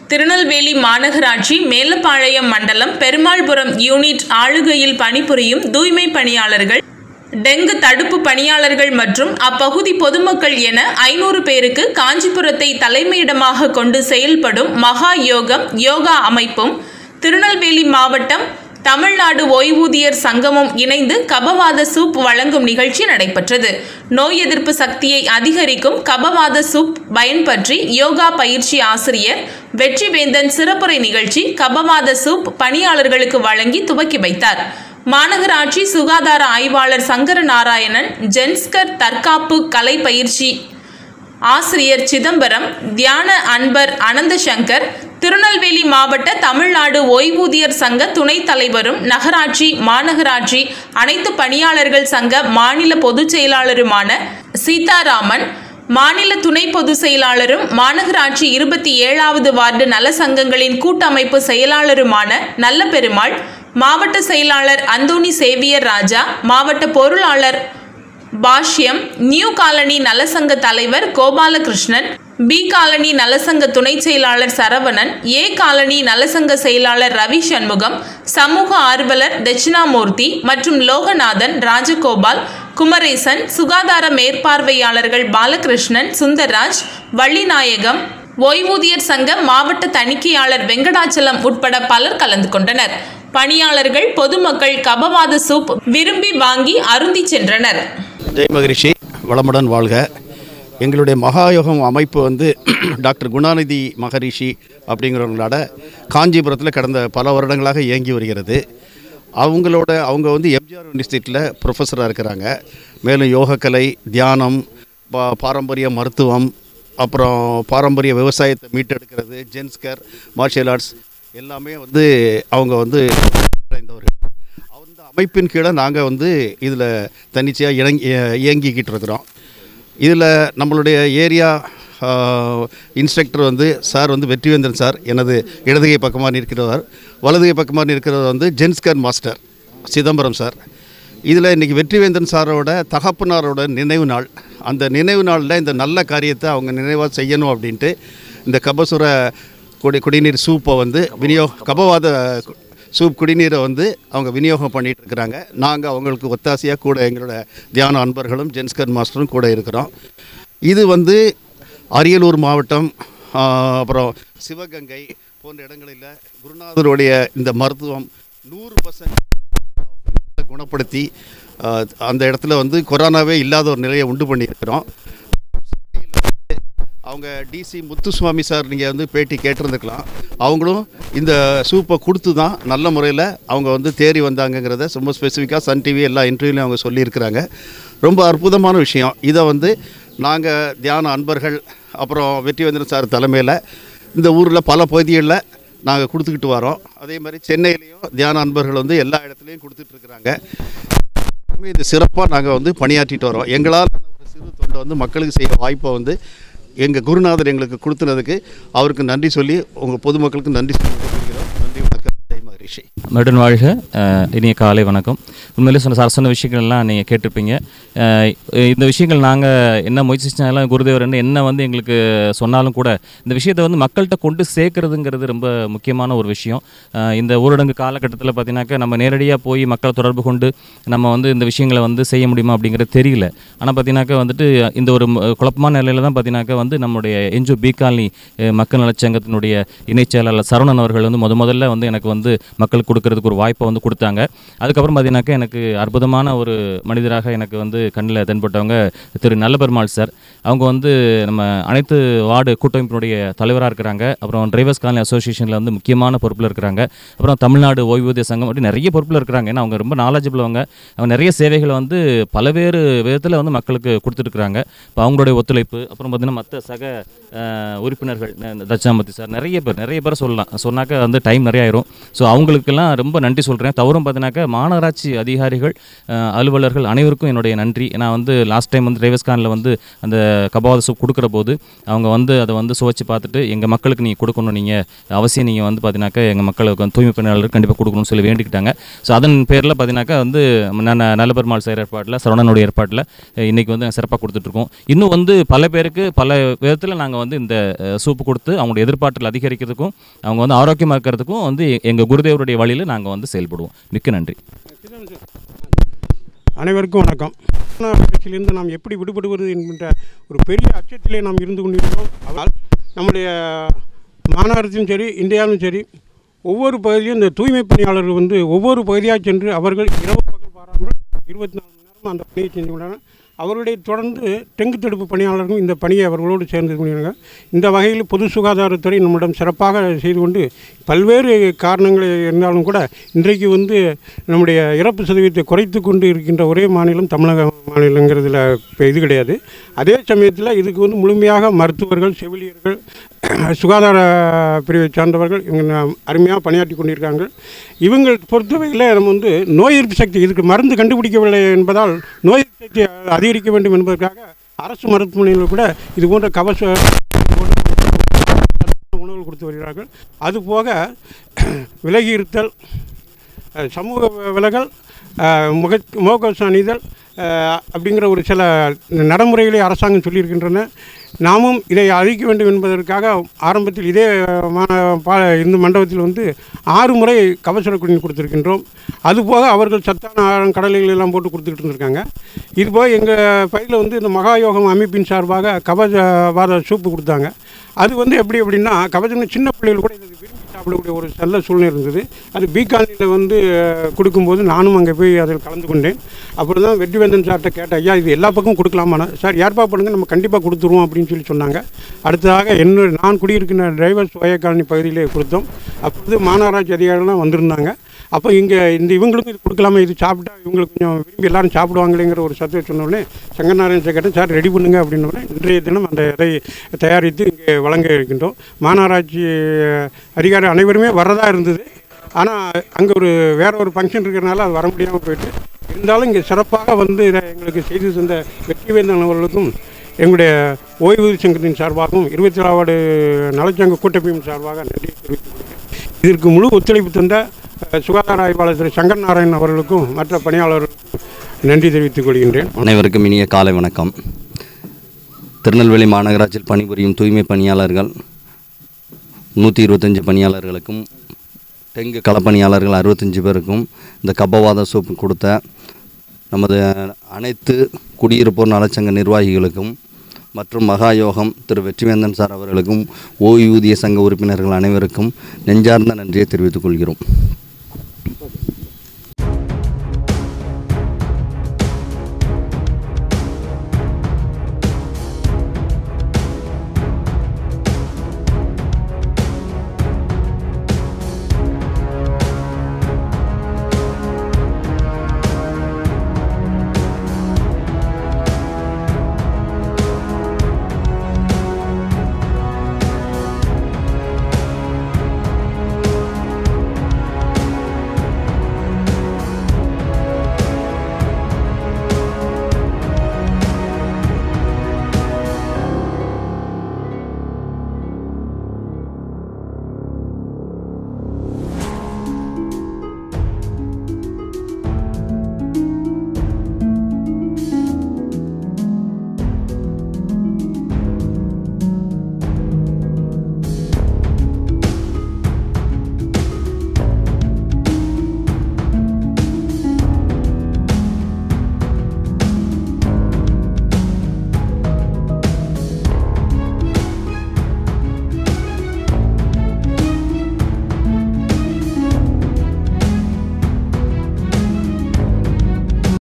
திருநெல்வேலி மாநகராட்சி மேலப்பாளையம் மண்டலம் பெருமாள்புரம் யூனிட் ஆளுகையில் பணிபுரியும் தூய்மை பணியாளர்கள் டெங்கு தடுப்பு பணியாளர்கள் மற்றும் அப்பகுதி பொதுமக்கள் என ஐநூறு பேருக்கு காஞ்சிபுரத்தை தலைமையிடமாக கொண்டு செயல்படும் மகா யோகம் யோகா அமைப்பும் திருநெல்வேலி மாவட்டம் தமிழ்நாடு ஓய்வூதியர் சங்கமும் இணைந்து கபவாத சூப் வழங்கும் நிகழ்ச்சி நடைபெற்றது நோய் எதிர்ப்பு சக்தியை அதிகரிக்கும் கபவாத சூப் பயன் பற்றி யோகா பயிற்சி ஆசிரியர் வெற்றிவேந்தன் சிறப்புரை நிகழ்ச்சி கபவாத சூப் பணியாளர்களுக்கு வழங்கி துவக்கி வைத்தார் மாநகராட்சி சுகாதார ஆய்வாளர் சங்கர நாராயணன் ஜென்ஸ்கர் தற்காப்பு கலை பயிற்சி ஆசிரியர் சிதம்பரம் தியான அன்பர் அனந்தசங்கர் திருநெல்வேலி மாவட்ட தமிழ்நாடு ஓய்வூதியர் சங்க துணைத் தலைவரும் நகராட்சி மாநகராட்சி அனைத்து பணியாளர்கள் சங்க மாநில பொதுச் செயலாளருமான சீதாராமன் மாநில துணை பொதுச் செயலாளரும் மாநகராட்சி இருபத்தி ஏழாவது வார்டு நல சங்கங்களின் கூட்டமைப்பு செயலாளருமான நல்ல பெருமாள் மாவட்ட செயலாளர் அந்தோணி சேவியர் ராஜா மாவட்ட பொருளாளர் பாஷ்யம் நியூ காலனி நலசங்க தலைவர் கோபாலகிருஷ்ணன் பி காலனி நலசங்க துணை செயலாளர் சரவணன் ஏ காலனி நலசங்க செயலாளர் ரவி சண்முகம் சமூக ஆர்வலர் தட்சிணாமூர்த்தி மற்றும் லோகநாதன் ராஜகோபால் குமரேசன் சுகாதார மேற்பார்வையாளர்கள் பாலகிருஷ்ணன் சுந்தர்ராஜ் வள்ளிநாயகம் ஓய்வூதியர் சங்க மாவட்ட தணிக்கையாளர் வெங்கடாச்சலம் உட்பட பலர் கலந்து கொண்டனர் பணியாளர்கள் பொதுமக்கள் கபவாத சூப் விரும்பி வாங்கி அருந்தி சென்றனர் ஜெய் மகரிஷி வளமுடன் வாழ்க எங்களுடைய மகாயோகம் அமைப்பு வந்து டாக்டர் குணாநிதி மகரிஷி அப்படிங்கிறவங்களோட காஞ்சிபுரத்தில் கடந்த பல வருடங்களாக இயங்கி வருகிறது அவங்களோட அவங்க வந்து எம்ஜிஆர் யூனிவர்சிட்டியில் ப்ரொஃபஸராக இருக்கிறாங்க மேலும் யோகக்கலை தியானம் பா- பாரம்பரிய மருத்துவம் அப்புறம் பாரம்பரிய விவசாயத்தை மீட்டெடுக்கிறது ஜென்ஸ்கர் மார்ஷியல் ஆர்ட்ஸ் எல்லாமே வந்து அவங்க வந்து நிறைந்தவர் அந்த அமைப்பின் கீழே நாங்கள் வந்து இதில் தன்னிச்சையாக இணங்கி இயங்கிக்கிட்டு இருக்கிறோம் இதில் நம்மளுடைய ஏரியா இன்ஸ்ட்ரக்டர் வந்து சார் வந்து வெற்றிவேந்திரன் சார் எனது இடதுகை பக்கமாக நிற்கிறவர் வலதுகை பக்கமாக நிற்கிறவர் வந்து ஜென்ஸ்கர் மாஸ்டர் சிதம்பரம் சார் இதில் இன்றைக்கி வெற்றிவேந்திரன் சாரோட தகப்பனாரோட நினைவு நாள் அந்த நினைவு நாளில் இந்த நல்ல காரியத்தை அவங்க நினைவாக செய்யணும் அப்படின்ட்டு இந்த கபசுர குடி குடிநீர் சூப்பை வந்து விநியோக கபவாத கு- சூப் குடிநீரை வந்து அவங்க விநியோகம் பண்ணிட்டு இருக்கிறாங்க நாங்கள் அவங்களுக்கு ஒத்தாசையாக கூட எங்களோட தியான அன்பர்களும் ஜென்ஸ்கர் மாஸ்டரும் கூட இருக்கிறோம் இது வந்து அரியலூர் மாவட்டம் ஆ, அப்புறம் சிவகங்கை போன்ற இடங்களில் குருநாதருடைய இந்த மருத்துவம் நூறு பர்சன்ட் குணப்படுத்தி ஆ, அந்த இடத்துல வந்து கொரோனாவே இல்லாத ஒரு நிலையை உண்டு பண்ணியிருக்கிறோம் அவங்க டிசி முத்துசுவாமி சார் நீங்கள் வந்து பேட்டி கேட்டிருந்துக்கலாம் அவங்களும் இந்த சூப்பை கொடுத்து தான் நல்ல முறையில் அவங்க வந்து தேறி வந்தாங்கங்கிறத ரொம்ப ஸ்பெசிஃபிக்காக சன் டிவி எல்லா இன்டர்வியூலையும் அவங்க சொல்லியிருக்கிறாங்க ரொம்ப அற்புதமான விஷயம் இதை வந்து நாங்கள் தியான அன்பர்கள் அப்புறம் வெற்றிவேந்திரன் சார் தலைமையில் இந்த ஊரில் பல பகுதிகளில் நாங்கள் கொடுத்துக்கிட்டு வரோம் அதே மாதிரி சென்னையிலையும் தியான அன்பர்கள் வந்து எல்லா இடத்துலையும் கொடுத்துட்ருக்குறாங்க இது சிறப்பாக நாங்கள் வந்து பணியாற்றிட்டு வரோம் எங்களால் ஒரு சிறு தொண்டை வந்து மக்களுக்கு செய்ய வாய்ப்பை வந்து எங்கள் குருநாதர் எங்களுக்கு கொடுத்துனதுக்கு அவருக்கு நன்றி சொல்லி உங்கள் பொதுமக்களுக்கு நன்றி சொல்லி விடைபெறுகிறோம். நன்றி வணக்கம் ஜெய் மகரிஷி மருடன் வாழ்க அஹ், இனிய காலை வணக்கம் உண்மையிலே சொன்ன சார் சொன்ன விஷயங்கள்லாம் நீங்கள் கேட்டிருப்பீங்க அஹ், இந்த விஷயங்கள் நாங்கள் என்ன முயற்சி செஞ்சாலும் குருதேவர் என்ன என்ன வந்து எங்களுக்கு சொன்னாலும் கூட இந்த விஷயத்தை வந்து மக்கள்கிட்ட கொண்டு சேர்க்கறதுங்கிறது ரொம்ப முக்கியமான ஒரு விஷயம் அஹ், இந்த ஊரடங்கு காலகட்டத்தில் பார்த்தீங்கன்னாக்கா நம்ம நேரடியாக போய் மக்களை தொடர்பு கொண்டு நம்ம வந்து இந்த விஷயங்களை வந்து செய்ய முடியுமா அப்படிங்கிறது தெரியல ஆனால் பார்த்தீங்கன்னாக்கா வந்துட்டு இந்த ஒரு ம- குழப்பமான நிலையில தான் பார்த்தீங்கன்னாக்கா வந்து நம்முடைய என்ஜோ பி காலனி அஹ், மக்கள் நலச்சங்கத்தினுடைய இணைச் செயலாளர் சரவணன் அவர்கள் வந்து முத முதல்ல வந்து எனக்கு வந்து மக்களுக்கு கொடுக்கறதுக்கு ஒரு வாய்ப்பை வந்து கொடுத்தாங்க அதுக்கப்புறம் பார்த்தீங்கன்னாக்கா எனக்கு அற்புதமான ஒரு மனிதராக எனக்கு வந்து கண்ணில் தென்பட்டவங்க திரு நல்லபெருமாள் சார் அவங்க வந்து நம்ம அனைத்து வார்டு கூட்டமைப்பினுடைய தலைவராக இருக்கிறாங்க அப்புறம் டிரைவர்ஸ் காலனி அசோசியேஷனில் வந்து முக்கியமான பொறுப்பில் இருக்கிறாங்க அப்புறம் தமிழ்நாடு ஓய்வூதிய சங்கம் அப்படி நிறைய பொறுப்பில் இருக்கிறாங்க ஏன்னா அவங்க ரொம்ப நாலேஜபிள் அவங்க அவங்க நிறைய சேவைகளை வந்து பல்வேறு விதத்தில் வந்து மக்களுக்கு கொடுத்துருக்குறாங்க இப்போ அவங்களுடைய ஒத்துழைப்பு அப்புறம் பார்த்தீங்கன்னா மற்ற சக அஹ், உறுப்பினர்கள் ந- தட்சிணாமூர்த்தி சார் நிறைய பேர் நிறைய பேர் சொல்லலாம் சொன்னாக்க வந்து டைம் நிறைய ஆயிரும் ஸோ அவங்க அவங்களுக்கெல்லாம் ரொம்ப நன்றி சொல்கிறேன் தவறும் பார்த்தீங்கன்னாக்கா மாநகராட்சி அதிகாரிகள் அஹ், அலுவலர்கள் அனைவருக்கும் என்னுடைய நன்றி நான் வந்து லாஸ்ட் டைம் வந்து ரேவஸ்கானில் வந்து அந்த கபாத சூப் கொடுக்குற போது அவங்க வந்து அதை வந்து சுவைச்சு பார்த்துட்டு எங்கள் மக்களுக்கு நீங்கள் கொடுக்கணும் நீங்கள் அவசியம் நீங்கள் வந்து பார்த்தீங்கன்னாக்கா எங்கள் மக்களுக்கு வந்து தூய்மை பணியாளருக்கு கண்டிப்பாக கொடுக்கணும்னு சொல்லி வேண்டிக்கிட்டாங்க ஸோ அதன் பேரில் பார்த்தீங்கன்னாக்கா வந்து நான் நல்ல பெருமாள் செய்கிற ஏற்பாட்டில் சரவணனுடைய ஏற்பாட்டில் அஹ், இன்னைக்கு வந்து சிறப்பாக கொடுத்துட்ருக்கோம் இன்னும் வந்து பல பேருக்கு பல விதத்தில் நாங்கள் வந்து இந்த அஹ், சூப்பு கொடுத்து அவங்களுடைய எதிர்பார்ட்டில் அதிகரிக்கிறதுக்கும் அவங்க வந்து ஆரோக்கியமாக இருக்கிறதுக்கும் வந்து எங்கள் குருதேவருடைய வழியில் நாங்கள் வந்து செயல்படுவோம் மிக்க நன்றி அனைவருக்கும் வணக்கம் கொரோனா வைரஸிலிருந்து நாம் எப்படி விடுபடுவது என்கின்ற ஒரு பெரிய அச்சத்திலே நாம் இருந்து கொண்டிருக்கிறோம் ஆனால் நம்முடைய மாநகரத்திலும் சரி இந்தியாவிலும் சரி ஒவ்வொரு பகுதியும் இந்த தூய்மை பணியாளர்கள் வந்து ஒவ்வொரு பகுதியாக சென்று அவர்கள் இரவு பகல் பாராமல் இருபத்தி நாலு மணி நேரம் அந்த பணியை செஞ்சு கொண்டாங்க அவருடைய தொடர்ந்து டெங்கு தடுப்பு பணியாளர்களும் இந்த பணியை அவர்களோடு சேர்ந்து கொண்டிருக்காங்க இந்த வகையில் பொது சுகாதாரத்துறை நம்மிடம் சிறப்பாக செய்து கொண்டு பல்வேறு காரணங்கள் இருந்தாலும் கூட இன்றைக்கு வந்து நம்முடைய இறப்பு சதவீதத்தை குறைத்து கொண்டு இருக்கின்ற ஒரே மாநிலம் தமிழக மாநிலங்கிறதுல இப்போ இது கிடையாது அதே சமயத்தில் இதுக்கு வந்து முழுமையாக மருத்துவர்கள் செவிலியர்கள் சுகாதார பிரிவை சார்ந்தவர்கள் இவங்க அருமையாக பணியாற்றி கொண்டிருக்காங்க இவங்க பொறுத்தவரையில் நம்ம வந்து நோய் எதிர்ப்பு சக்தி இதுக்கு மருந்து கண்டுபிடிக்கவில்லை என்பதால் நோய் எதிர்ப்பு சக்தி அதிகரிக்க வேண்டும் என்பதற்காக அரசு மருத்துவமனையில் கூட இது போன்ற கவச உணவுகள் கொடுத்து வருகிறார்கள் அதுபோக விலகி இருத்தல் அஹ், சமூக வி- விலகல் அஹ், முக முகக்கவசம் அணிதல் அஹ், அப்படிங்கிற ஒரு சில நடைமுறைகளை அரசாங்கம் சொல்லியிருக்கின்றன நாமும் இதை அறிவிக்க வேண்டும் என்பதற்காக ஆரம்பத்தில் இதே மா- பா இந்த மண்டபத்தில் வந்து ஆறு முறை கபசுர குடிநீர் கொடுத்துருக்கின்றோம் அதுபோக அவர்கள் சத்தான ஆழம் கடலைகள் எல்லாம் போட்டு கொடுத்துக்கிட்டு இருந்திருக்காங்க இதுபோக எங்கள் பயிரில் வந்து இந்த மகாயோகம் அமைப்பின் சார்பாக கபஜவாத சூப்பு கொடுத்தாங்க அது வந்து எப்படி அப்படின்னா கபஜம் சின்ன பிள்ளைகள் கூட இதை விரும்பி சாப்பிடக்கூடிய ஒரு நல்ல சூழ்நிலை இருந்தது அது பீகானியில் வந்து அஹ், கொடுக்கும்போது நானும் அங்கே போய் அதில் கலந்து கொண்டேன் அப்புறம் தான் வெற்றிவேந்தன் சார்கிட்ட கேட்டேன் ஐயா இது எல்லா பக்கமும் கொடுக்கலாமாண்ணா சார் ஏற்பா பண்ணுங்க நம்ம கண்டிப்பாக கொடுத்துருவோம் அப்படின்னு சொல்லி சொன்னாங்க அடுத்ததாக என்ன நான் குடியிருக்கிற டிரைவர்ஸ் வய காலனி பகுதியிலே கொடுத்தோம் அப்பொழுது மாநகராட்சி அதிகாரிகள்லாம் வந்திருந்தாங்க அப்போ இங்கே இந்த இவங்களுக்கும் இது கொடுக்கலாமா இது சாப்பிட்டா இவங்களுக்கு கொஞ்சம் விரும்பி எல்லாரும் சாப்பிடுவாங்களேங்கிற ஒரு சத்தத்தை சொன்னோடனே சங்கநாராயண கேட்டேன் சார் ரெடி பண்ணுங்க அப்படின்னோடனே இன்றைய தினம் அந்த இதை தயாரித்து இங்கே வழங்க இருக்கின்றோம் மாநகராட்சி அதிகாரி அனைவருமே வரதா இருந்தது ஆனால் அங்கே ஒரு வேற ஒரு ஃபங்க்ஷன் இருக்கிறனால அது வர முடியாமல் போயிட்டு இருந்தாலும் இங்கே சிறப்பாக வந்து இதை எங்களுக்கு செய்து தந்த வெற்றிவேந்தன் அவர்களுக்கும் எங்களுடைய ஓய்வூதிய சங்கத்தின் சார்பாகவும் இருபத்தி ஏழாவது நலச்சங்க கூட்டமைப்பின் சார்பாக நன்றி தெரிவித்துக் கொள்கிறேன் இதற்கு முழு ஒத்துழைப்பு தந்த அஹ், சுகாதார ஆய்வாளர் திரு சங்கர் நாராயணன் அவர்களுக்கும் மற்ற பணியாளர்களுக்கும் நன்றி தெரிவித்துக் கொள்கின்றேன் அனைவருக்கும் இனிய காலை வணக்கம் திருநெல்வேலி மாநகராட்சியில் பணிபுரியும் தூய்மை பணியாளர்கள் நூற்றி இருபத்தஞ்சி பணியாளர்களுக்கும் டெங்கு களப்பணியாளர்கள் அறுபத்தஞ்சி பேருக்கும் இந்த கபவாத சூப் கொடுத்த நமது அனைத்து குடியிருப்போர் நலச்சங்க நிர்வாகிகளுக்கும் மற்றும் மகாயோகம் திரு வெற்றிவேந்தன் சார் அவர்களுக்கும் ஓய்வூதிய சங்க உறுப்பினர்கள் அனைவருக்கும் நெஞ்சார்ந்த நன்றியை தெரிவித்துக் கொள்கிறோம்